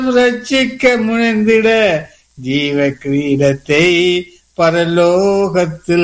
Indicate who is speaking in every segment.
Speaker 1: ரட்சிக்க முனைந்திட ஜீவ கிரீடத்தை பரலோகத்தில்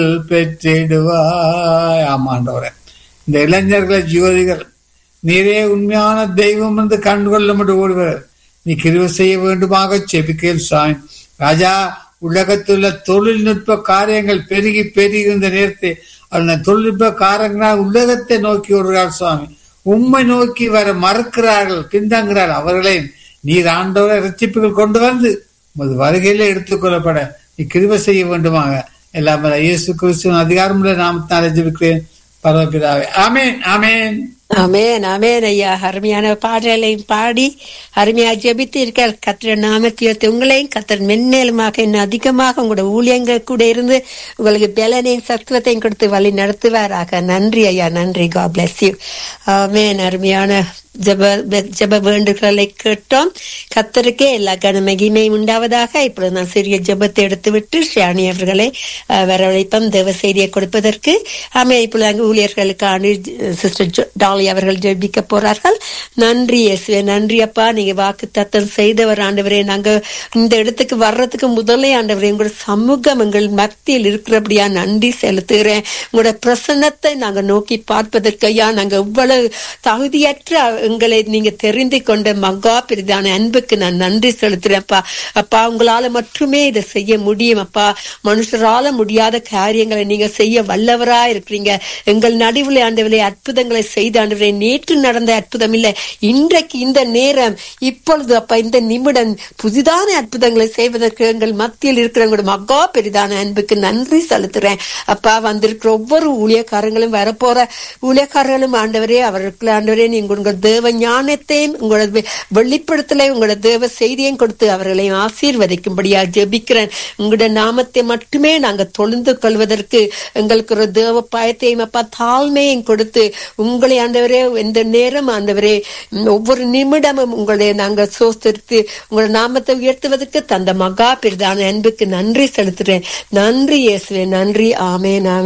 Speaker 1: பெற்றிடுவாய் ஆமாண்டவரே இந்த இளைஞர்களை ஜோதிகள் நீரே உண்மையான தெய்வம் என்று கண்டுகொள்ள மட்டும் ஓடுவர் நீ கிருவ செய்ய வேண்டுமாக செபிக்கேல் சாமி ராஜா உலகத்துள்ள தொழில்நுட்ப காரியங்கள் பெருகி பெருகி இந்த நேரத்தை அந்த தொழில்நுட்ப காரங்களால் உலகத்தை நோக்கி வருகிறார் சுவாமி உம்மை நோக்கி வர மறுக்கிறார்கள் பின்தங்குகிறார்கள் அவர்களை நீர் ஆண்டவரை ரட்சிப்புகள் கொண்டு வந்து உமது வருகையில எடுத்துக்கொள்ளப்பட நீ கிருப செய்ய வேண்டுமாக எல்லாம் வல்ல இயேசு கிறிஸ்துவின் அதிகாரமுள்ள நாமத்தினால ஜெபிக்கிறேன் பரவப்பிதாவே ஆமேன் ஆமேன்
Speaker 2: அமேன் அமேன் ஐயா அருமையான பாடலையும் பாடி அருமையா ஜெபித்து இருக்க கத்திர நாமத்தியத்தை உங்களையும் கத்தர் மென்மேலுமாக இன்னும் அதிகமாக உங்களோட ஊழியங்கள் கூட இருந்து உங்களுக்கு பலனையும் சத்துவத்தையும் கொடுத்து வழி நடத்துவாராக நன்றி ஐயா நன்றி God bless you ஆமேன் அருமையான ஜப ஜப வேண்டுகளை கேட்டோம் கத்தருக்கே எல்லா கன மகிமையும் உண்டாவதாக இப்பொழுது நான் சிறிய ஜபத்தை எடுத்துவிட்டு ஷியானி அவர்களை அஹ், வரவழைப்போம் தேவ செய்தியை கொடுப்பதற்கு ஆமே இப்பொழுது அங்கு ஊழியர்களுக்கான சிஸ்டர் டாலி அவர்கள் ஜெபிக்க போறார்கள் நன்றி இயேசுவே நன்றி அப்பா நீங்க வாக்கு தத்தம் செய்தவர் ஆண்டவரே நாங்க இந்த இடத்துக்கு வர்றதுக்கு முதலே ஆண்டவரே உங்களோட சமூகம் எங்கள் மத்தியில் இருக்கிறபடியா நன்றி செலுத்துகிறேன் உங்களோட பிரசன்னத்தை நாங்க நோக்கி பார்ப்பதற்கு ஐயா நாங்க இவ்வளவு தகுதியற்ற எங்களை நீங்க தெரிந்து கொண்ட மகா பெரிதான அன்புக்கு நான் நன்றி செலுத்துறேன்ப்பா அப்பா உங்களால மட்டுமே இதை செய்ய முடியும் அப்பா மனுஷரால முடியாத காரியங்களை நீங்க செய்ய வல்லவரா இருக்கிறீங்க எங்கள் நடுவில் ஆண்டவரே அற்புதங்களை செய்த ஆண்டவரே நேற்று நடந்த அற்புதம் இல்லை இன்றைக்கு இந்த நேரம் இப்பொழுது அப்பா இந்த நிமிடம் புதிதான அற்புதங்களை செய்வதற்கு எங்கள் மத்தியில் இருக்கிறவங்களோட மகா பெரிதான அன்புக்கு நன்றி செலுத்துறேன் அப்பா வந்திருக்கிற ஒவ்வொரு ஊழியக்காரங்களும் வரப்போற ஊழியக்காரர்களும் ஆண்டவரே அவர்களுக்கு ஆண்டவரே நீங்க உங்கள் தேவ ஞானத்தையும் உங்களோட வெ- வெளிப்படுத்தலை உங்களோட தேவ செய்தியையும் கொடுத்து அவர்களையும் ஆசீர்வதிக்கும்படியா ஜெபிக்கிறேன் உங்களோட நாமத்தை மட்டுமே நாங்க தொழுந்து கொள்வதற்கு எங்களுக்கு ஒரு தேவ பயத்தையும் அப்பா தாழ்மையும் கொடுத்து உங்களை ஆண்டவரே எந்த நேரம் ஆண்டவரே ம், ஒவ்வொரு நிமிடமும் உங்களை நாங்க சோஸ்திருத்து உங்களோட நாமத்தை உயர்த்துவதற்கு தந்த மகா பெரிதான அன்புக்கு நன்றி செலுத்துறேன் நன்றி இயேசுவே நன்றி ஆமென் ஆமென்